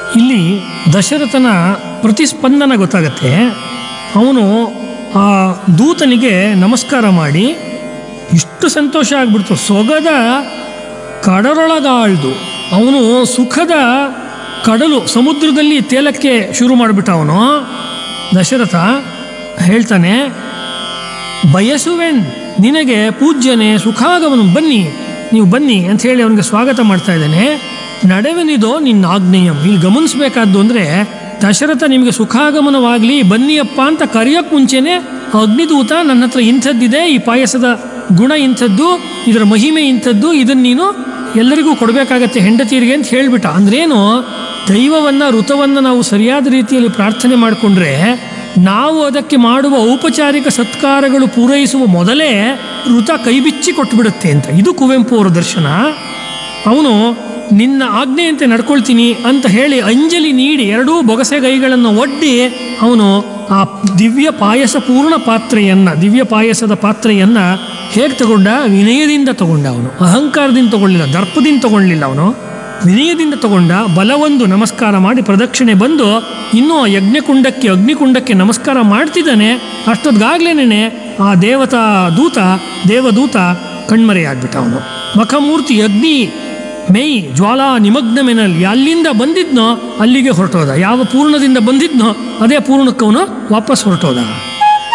ಇಲ್ಲಿ ದಶರಥನ ಪ್ರತಿಸ್ಪಂದನ ಗೊತ್ತಾಗತ್ತೆ ಅವನು ಆ ದೂತನಿಗೆ ನಮಸ್ಕಾರ ಮಾಡಿ ಇಷ್ಟು ಸಂತೋಷ ಆಗ್ಬಿಡ್ತು ಸೊಗದ ಕಡರೊಳಗಾಳ್ದು ಅವನು ಸುಖದ ಕಡಲು ಸಮುದ್ರದಲ್ಲಿ ತೇಲಕ್ಕೆ ಶುರು ಮಾಡಿಬಿಟ್ಟ ಅವನು ದಶರಥ ಹೇಳ್ತಾನೆ ಬಯಸುವೆನ್ ನಿನಗೆ ಪೂಜ್ಯನೆ ಸುಖಾಗಮನು ಬನ್ನಿ ನೀವು ಬನ್ನಿ ಅಂತ ಹೇಳಿ ಅವನಿಗೆ ಸ್ವಾಗತ ಮಾಡ್ತಾ ಇದ್ದೇನೆ ನಡೆವೆನಿದೋ ನಿನ್ನ ಆಜ್ಞೇಯಂ ಇಲ್ಲಿ ಗಮನಿಸಬೇಕಾದ್ದು ಅಂದರೆ ದಶರಥ ನಿಮಗೆ ಸುಖಾಗಮನವಾಗಲಿ ಬನ್ನಿಯಪ್ಪ ಅಂತ ಕರೆಯೋಕ್ಕೆ ಮುಂಚೆನೆ ಅಗ್ನಿದೂತ ನನ್ನ ಹತ್ರ ಇಂಥದ್ದಿದೆ ಈ ಪಾಯಸದ ಗುಣ ಇಂಥದ್ದು ಇದರ ಮಹಿಮೆ ಇಂಥದ್ದು ಇದನ್ನು ನೀನು ಎಲ್ಲರಿಗೂ ಕೊಡಬೇಕಾಗತ್ತೆ ಹೆಂಡತಿಯರಿಗೆ ಅಂತ ಹೇಳಿಬಿಟ್ಟ ಅಂದ್ರೇನು ದೈವವನ್ನು ಋತವನ್ನು ನಾವು ಸರಿಯಾದ ರೀತಿಯಲ್ಲಿ ಪ್ರಾರ್ಥನೆ ಮಾಡಿಕೊಂಡ್ರೆ ನಾವು ಅದಕ್ಕೆ ಮಾಡುವ ಔಪಚಾರಿಕ ಸತ್ಕಾರಗಳು ಪೂರೈಸುವ ಮೊದಲೇ ಋತ ಕೈಬಿಚ್ಚಿ ಕೊಟ್ಟುಬಿಡುತ್ತೆ ಅಂತ ಇದು ಕುವೆಂಪು ಅವರ ದರ್ಶನ ಅವನು ನಿನ್ನ ಆಜ್ಞೆಯಂತೆ ನಡ್ಕೊಳ್ತೀನಿ ಅಂತ ಹೇಳಿ ಅಂಜಲಿ ನೀಡಿ ಎರಡೂ ಬೊಗಸೆಗೈಗಳನ್ನು ಒಡ್ಡಿ ಅವನು ಆ ದಿವ್ಯ ಪಾಯಸ ಪೂರ್ಣ ಪಾತ್ರೆಯನ್ನು ದಿವ್ಯ ಪಾಯಸದ ಪಾತ್ರೆಯನ್ನು ಹೇಗೆ ತಗೊಂಡ ವಿನಯದಿಂದ ತಗೊಂಡ ಅವನು ಅಹಂಕಾರದಿಂದ ತಗೊಳ್ಳಿಲ್ಲ ದರ್ಪದಿಂದ ತಗೊಳ್ಳಿಲ್ಲ ಅವನು ವಿನಯದಿಂದ ತಗೊಂಡ ಬಲವೊಂದು ನಮಸ್ಕಾರ ಮಾಡಿ ಪ್ರದಕ್ಷಿಣೆ ಬಂದು ಇನ್ನೂ ಆ ಯಜ್ಞಕುಂಡಕ್ಕೆ ಅಗ್ನಿಕುಂಡಕ್ಕೆ ನಮಸ್ಕಾರ ಮಾಡ್ತಿದ್ದಾನೆ ಅಷ್ಟೊತ್ತಿಗಾಗ್ಲೇನೆ ಆ ದೇವತಾ ದೂತ ದೇವದೂತ ಕಣ್ಮರೆಯಾಗ್ಬಿಟ್ಟ ಅವನು ಮಖಮೂರ್ತಿ ಅಗ್ನಿ ಮೈ ಜ್ವಾಲಾ ನಿಮಗ್ನ ಮೆನಲ್ಲಿ ಅಲ್ಲಿಂದ ಬಂದಿದ್ನೋ ಅಲ್ಲಿಗೆ ಹೊರಟೋದ ಯಾವ ಪೂರ್ಣದಿಂದ ಬಂದಿದ್ನೋ ಅದೇ ಪೂರ್ಣಕ್ಕೆ ಅವನು ವಾಪಸ್ ಹೊರಟೋದ